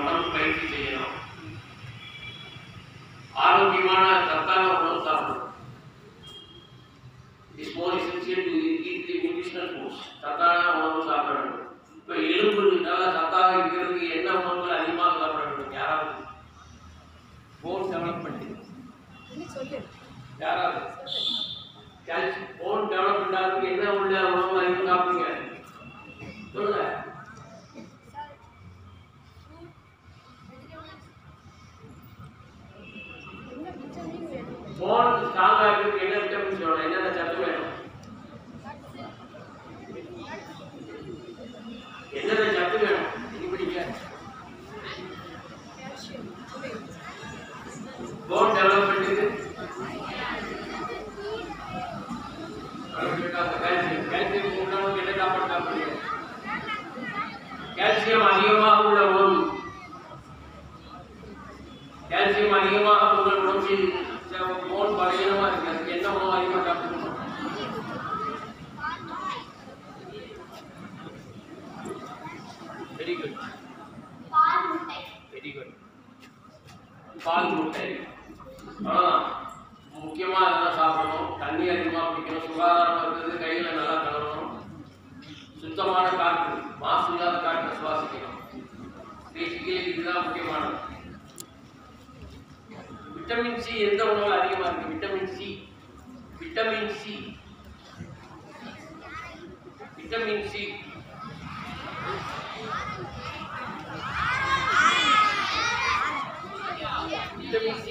உடம்பு பயிற்சி செய்யணும் ஆரோக்கியமான சத்தான உணவு சாப்பிடணும் is more essential to eat the nutritional foods சத்தான உணவு சாப்பிட வேண்டும் இப்போ எலும்பு நல்லா சத்தாக இருக்கிறதுக்கு என்ன உணவுகள் அதிகமாக சாப்பிட வேண்டும் யாராவது போன் டெவலப்மெண்ட் யாராவது கால்சியம் போன் டெவலப்மெண்ட் ஆகிறதுக்கு என்ன உள்ள உணவு அதிகம் சாப்பிடுங்க சொல்லுங்க போன் ஸ்ட்ராங் ஆகிறதுக்கு என்ன விட்டமின்ஸ் வேணும் என்னென்ன சத்து வேணும் என்னென்ன சத்து வேணும் நீங்க பிடிக்க போன் டெவலப்மெண்ட்டுக்கு கால்சியம் கால்சியம் உணவுக்கு என்ன சாப்பாடு சாப்பிடுறீங்க கால்சியம் அதிகமாக உள்ள உணவு கால்சியம் அதிகமாக உள்ள உணவில் போன் பலகீனமா இருக்கு அதுக்கு என்ன உணவு அதிகமாக சாப்பிடணும் வெரி குட் வெரி குட் பால் முட்டை அவ்வளோதான் முக்கியமாக அதெல்லாம் சாப்பிடணும் தண்ணி அதிகமாக குடிக்கணும் சுகாதாரமாக இருக்கிறது கையில் நல்லா கழுவணும் சுத்தமான காற்று மாசு இல்லாத காற்றை சுவாசிக்கணும் பேசிக்கலி இதுதான் முக்கியமானது விட்டமின் சி எந்த உணவுல அதிகமாக இருக்கு vitamin C vitamin C vitamin C vitamin